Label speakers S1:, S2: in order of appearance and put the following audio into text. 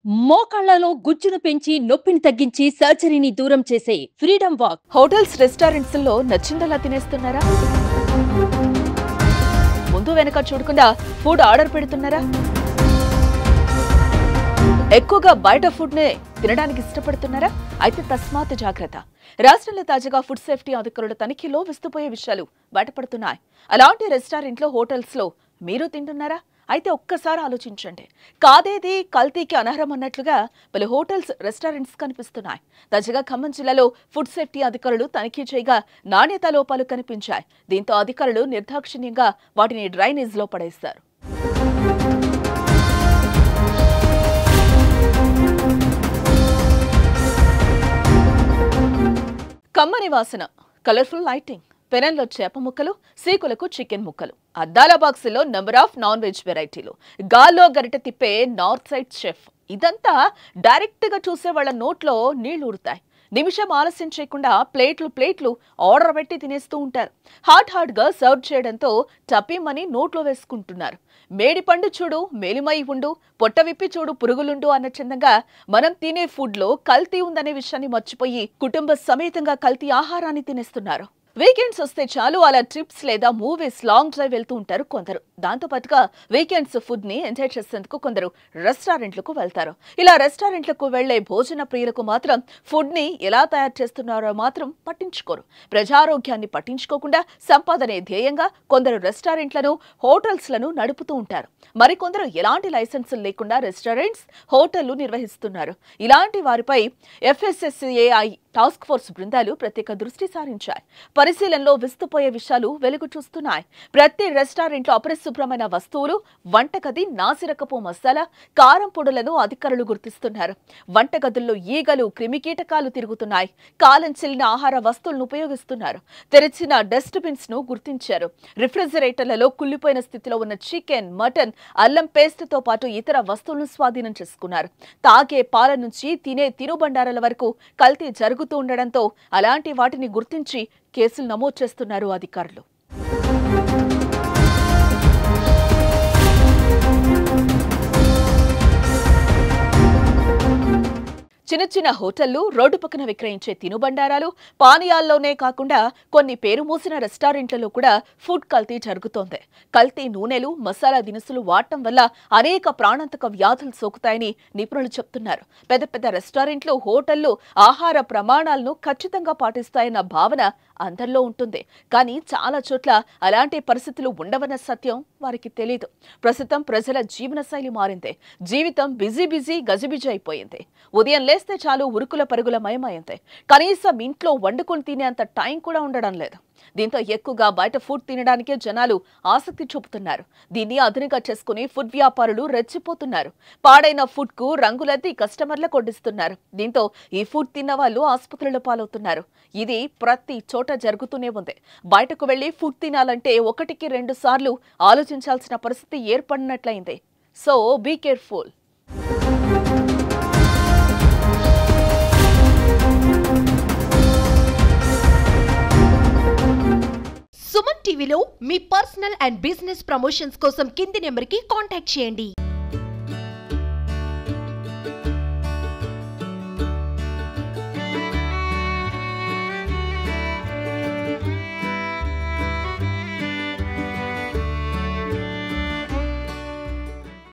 S1: మోకాళ్లలో గుజ్జును పెంచి నొప్పిని తగ్గించి సర్జరీని దూరం చేసే ఫ్రీడమ్ వాక్
S2: హోటల్స్ రెస్టారెంట్స్ లో నచ్చిందలా తినేస్తున్నారా ముందు వెనక చూడకుండా ఫుడ్ ఆర్డర్ పెడుతున్నారా ఎక్కువగా బయట ఫుడ్ నే తినడానికి ఇష్టపడుతున్నారా అయితే తస్మాత్ జాగ్రత్త రాష్ట్రంలో తాజాగా ఫుడ్ సేఫ్టీ అధికారుల తనిఖీలో విస్తుపోయే విషయాలు బయటపడుతున్నాయి అలాంటి రెస్టారెంట్లో హోటల్స్ లో మీరు తింటున్నారా అయితే ఒక్కసారి ఆలోచించండి కాదేది కల్తీకి అనర్హం అన్నట్లుగా పలు హోటల్స్ రెస్టారెంట్స్ కనిపిస్తున్నాయి తాజాగా ఖమ్మం జిల్లాలో ఫుడ్ సేఫ్టీ అధికారులు తనిఖీ చేయగా నాణ్యత లోపాలు కనిపించాయి దీంతో అధికారులు నిర్దాక్షిణ్యంగా వాటిని డ్రైనేజ్ లో పడేశారు కమ్మని వాసన కలర్ఫుల్ లైటింగ్ పెనంలో చేప ముక్కలు సీకులకు చికెన్ ముక్కలు అద్దాల బాక్సులో నంబర్ ఆఫ్ నాన్ వెజ్ వెరైటీలు గాల్లో గరిట తిప్పే నార్త్ సైడ్ చెఫ్ ఇదంతా డైరెక్ట్ గా చూసే వాళ్ళ నోట్లో నీళ్లు ఊరుతాయి నిమిషం ఆలస్యం చేయకుండా ప్లేట్లు ప్లేట్లు ఆర్డర్ పెట్టి తినేస్తూ ఉంటారు హాట్ హాట్ గా సర్వ్ చేయడంతో టపీమని నోట్లో వేసుకుంటున్నారు మేడి పండు చూడు మేలిమై ఉండు పొట్ట విప్పి చూడు పురుగులుండు అన్న చందంగా మనం తినే ఫుడ్ లో కల్తీ ఉందనే విషయాన్ని మర్చిపోయి కుటుంబ సమేతంగా కల్తీ ఆహారాన్ని తినేస్తున్నారు వీకెండ్స్ వస్తే చాలు అలా ట్రిప్స్ లేదా మూవీస్ లాంగ్ డ్రైవ్ వెళ్తూ ఉంటారు కొందరు దాంతో పాటుగా వీకెండ్స్ ఫుడ్ ని ఎంజాయ్ చేసేందుకు కొందరు రెస్టారెంట్లకు వెళ్తారు ఇలా రెస్టారెంట్లకు వెళ్లే భోజన ప్రియులకు మాత్రం ఫుడ్ ని ఎలా తయారు చేస్తున్నారో మాత్రం పట్టించుకోరు ప్రజారోగ్యాన్ని పట్టించుకోకుండా సంపాదనే ధ్యేయంగా కొందరు రెస్టారెంట్లను హోటల్స్ లను నడుపుతూ ఉంటారు మరికొందరు ఎలాంటి లైసెన్సులు లేకుండా రెస్టారెంట్స్ హోటళ్లు నిర్వహిస్తున్నారు ఇలాంటి వారిపై ఎఫ్ఎస్ఎస్ఏఐ టాస్క్ ఫోర్స్ బృందాలు ప్రత్యేక దృష్టి సారించాయి పరిశీలనలో విస్తుపోయే విషయాలు వెలుగు చూస్తున్నాయి ప్రతి రెస్టారెంట్లో అపరిశుభ్రమైన వస్తువులు వంటగది నాసిరకపు మసాలా కారం పొడులను అధికారులు గుర్తిస్తున్నారు వంటగదుల్లో ఈగలు క్రిమికీటకాలు తిరుగుతున్నాయి కాలం చెల్లిన ఆహార వస్తువులను ఉపయోగిస్తున్నారు తెరిచిన డస్ట్ బిన్స్ ను గుర్తించారు రిఫ్రిజిరేటర్లలో కుళ్ళిపోయిన స్థితిలో ఉన్న చికెన్ మటన్ అల్లం పేస్ట్ తో పాటు ఇతర వస్తువులను స్వాధీనం చేసుకున్నారు తాగే పాల నుంచి తినే తినుబండారాల వరకు కల్తీ జరుగుతూ ఉండడంతో అలాంటి వాటిని గుర్తించి కేసులు నమోదు చేస్తున్నారు అధికారులు చిన్న చిన్న హోటళ్లు రోడ్డు పక్కన విక్రయించే తినుబండారాలు పానీయాల్లోనే కాకుండా కొన్ని పేరు మూసిన రెస్టారెంట్లలో కూడా ఫుడ్ కల్తీ జరుగుతోంది కల్తీ నూనెలు మసాలా దినుసులు వాడటం వల్ల అనేక ప్రాణాంతక వ్యాధులు సోకుతాయని నిపుణులు చెప్తున్నారు పెద్ద పెద్ద రెస్టారెంట్లు హోటళ్లు ఆహార ప్రమాణాలను ఖచ్చితంగా పాటిస్తాయన్న భావన అందరిలో ఉంటుంది కానీ చాలా చోట్ల అలాంటి పరిస్థితులు ఉండవన్న సత్యం వారికి తెలియదు ప్రస్తుతం ప్రజల జీవనశైలి మారింది జీవితం బిజీ బిజీ గజిబిజి అయిపోయింది ఉదయం లేస్తే చాలు ఉరుకుల పరుగుల మయమైంది కనీసం ఇంట్లో వండుకొని తినేంత టైం కూడా ఉండడం లేదు దీంతో ఎక్కువగా బయట ఫుడ్ తినడానికే జనాలు ఆసక్తి చూపుతున్నారు దీన్ని అదునుగా చేసుకుని ఫుడ్ వ్యాపారులు రెచ్చిపోతున్నారు పాడైన ఫుడ్ కు రంగులద్ది కస్టమర్ల కొట్టిస్తున్నారు దీంతో ఈ ఫుడ్ తిన్న వాళ్ళు ఆసుపత్రుల పాలవుతున్నారు ఇది ప్రతి చోట జరుగుతూనే ఉంది బయటకు వెళ్లి ఫుడ్ తినాలంటే ఒకటికి రెండు సార్లు ఆలోచించాల్సిన పరిస్థితి ఏర్పడినట్లయింది సో బీ కేర్ఫుల్
S3: సుమన్ టీవీలో మీ పర్సనల్ అండ్ బిజినెస్ ప్రమోషన్స్ కోసం కింది నెంబర్కి కాంటాక్ట్ చేయండి